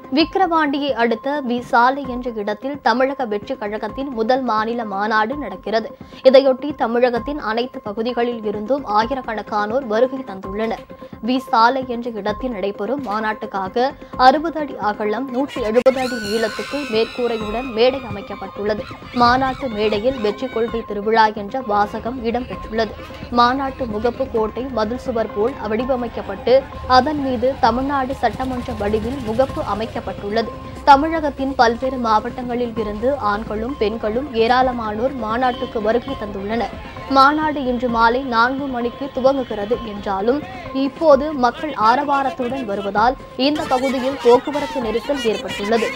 விக்கிரவாண்டியை அடுத்த வி சாலை என்ற இடத்தில் தமிழக வெற்றி கழகத்தின் முதல் மாநில மாநாடு நடக்கிறது இதையொட்டி தமிழகத்தின் அனைத்து பகுதிகளில் இருந்தும் ஆயிரக்கணக்கானோர் வருகை தந்துள்ளனர் வி சாலை என்ற இடத்தில் நடைபெறும் மாநாட்டுக்காக அறுபது அடி அகலம் நூற்றி எழுபது அடி நீளத்துக்கு மேற்கூரையுடன் மேடை அமைக்கப்பட்டுள்ளது மாநாட்டு மேடையில் வெற்றி கொள்கை திருவிழா என்ற வாசகம் இடம்பெற்றுள்ளது மாநாட்டு முகப்பு கோட்டை மதில் சுவர் போல் வடிவமைக்கப்பட்டு அதன் மீது தமிழ்நாடு சட்டமன்ற வடிவில் முகப்பு அமைக்கப்பட்டுள்ளது தமிழகத்தின் பல்வேறு மாவட்டங்களில் இருந்து ஆண்களும் பெண்களும் ஏராளமானோர் மாநாட்டுக்கு வருகை தந்துள்ளனர் மாநாடு இன்று மாலை நான்கு மணிக்கு துவங்குகிறது என்றாலும் இப்போது மக்கள் ஆரவாரத்துடன் வருவதால் இந்த பகுதியில் போக்குவரத்து நெரிசல் ஏற்பட்டுள்ளது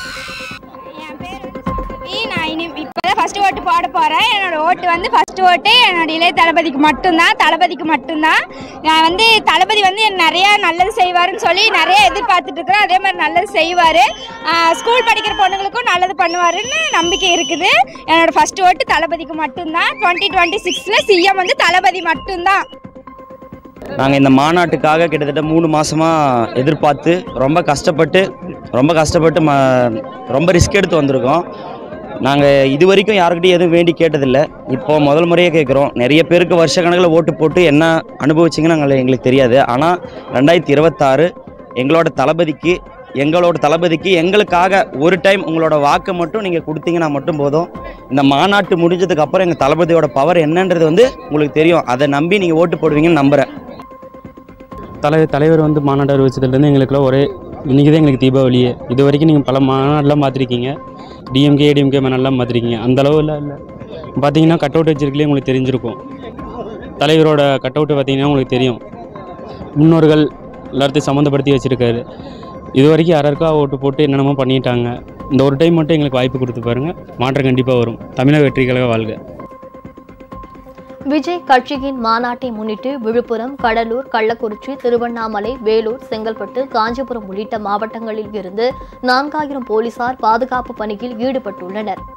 என் பேர் வந்து சுமதி. நான் இனி இப்போதான் ஃபர்ஸ்ட் ஓட்டு போட போகிறேன் என்னோட ஓட்டு வந்து ஃபர்ஸ்ட் ஓட்டு என்னோட இளைய தளபதிக்கு மட்டும்தான் தளபதிக்கு மட்டும்தான் நான் வந்து தளபதி வந்து எனக்கு நிறையா நல்லது செய்வாருன்னு சொல்லி நிறைய எதிர்பார்த்துட்டு இருக்கிறேன் அதே மாதிரி நல்லது செய்வார் ஸ்கூல் படிக்கிற பொண்ணுங்களுக்கும் நல்லது பண்ணுவாருன்னு நம்பிக்கை இருக்குது என்னோட ஃபர்ஸ்ட் ஓட்டு தளபதிக்கு மட்டும்தான் டுவெண்ட்டி டுவெண்ட்டி சிக்ஸில் சிஎம் வந்து தளபதி மட்டும்தான் நாங்கள் இந்த மாநாட்டுக்காக கிட்டத்தட்ட மூணு மாதமாக எதிர்பார்த்து ரொம்ப கஷ்டப்பட்டு ரொம்ப கஷ்டப்பட்டு ம ரொம்ப ரிஸ்க் எடுத்து வந்திருக்கோம் நாங்கள் இது வரைக்கும் யாருக்கிட்டையும் எதுவும் வேண்டி கேட்டதில்லை இப்போ முதல் முறையே கேட்குறோம் நிறைய பேருக்கு வருஷ கணக்கில் ஓட்டு போட்டு என்ன அனுபவிச்சிங்கன்னு நாங்கள் எங்களுக்கு தெரியாது ஆனால் ரெண்டாயிரத்தி இருபத்தாறு எங்களோட தளபதிக்கு எங்களோட தளபதிக்கு எங்களுக்காக ஒரு டைம் உங்களோட வாக்கை மட்டும் நீங்கள் கொடுத்தீங்கன்னா மட்டும் போதும் இந்த மாநாட்டு முடிஞ்சதுக்கு அப்புறம் எங்கள் தளபதியோட பவர் என்னன்றது வந்து உங்களுக்கு தெரியும் அதை நம்பி நீங்கள் ஓட்டு போடுவீங்கன்னு நம்புகிறேன் தலை தலைவர் வந்து மாநாடு அறிவிச்சதுலேருந்து எங்களுக்குலாம் ஒரே இன்றைக்கி தான் எங்களுக்கு தீபாவளியே இது வரைக்கும் நீங்கள் பல மாநாடுலாம் பார்த்துருக்கீங்க டிஎம்கே ஏடிஎம்கே மாநாடுலாம் பார்த்துருக்கீங்க அந்த அளவுலாம் இல்லை பார்த்தீங்கன்னா கட் அவுட் வச்சிருக்கலே உங்களுக்கு தெரிஞ்சிருக்கும் தலைவரோட கட் அவுட்டு பார்த்தீங்கன்னா உங்களுக்கு தெரியும் முன்னோர்கள் எல்லாத்தையும் சம்மந்தப்படுத்தி வச்சுருக்காரு இது வரைக்கும் யாராருக்கா ஓட்டு போட்டு என்னென்னமோ பண்ணிட்டாங்க இந்த ஒரு டைம் மட்டும் எங்களுக்கு வாய்ப்பு கொடுத்து பாருங்கள் மாற்றம் கண்டிப்பாக வரும் தமிழக வெற்றி கழக வாழ்க விஜய் கட்சியின் மாநாட்டை முன்னிட்டு விழுப்புரம் கடலூர் கள்ளக்குறிச்சி திருவண்ணாமலை வேலூர் செங்கல்பட்டு காஞ்சிபுரம் உள்ளிட்ட மாவட்டங்களில் இருந்து நான்காயிரம் போலீசார் பாதுகாப்பு பணியில் ஈடுபட்டுள்ளனர்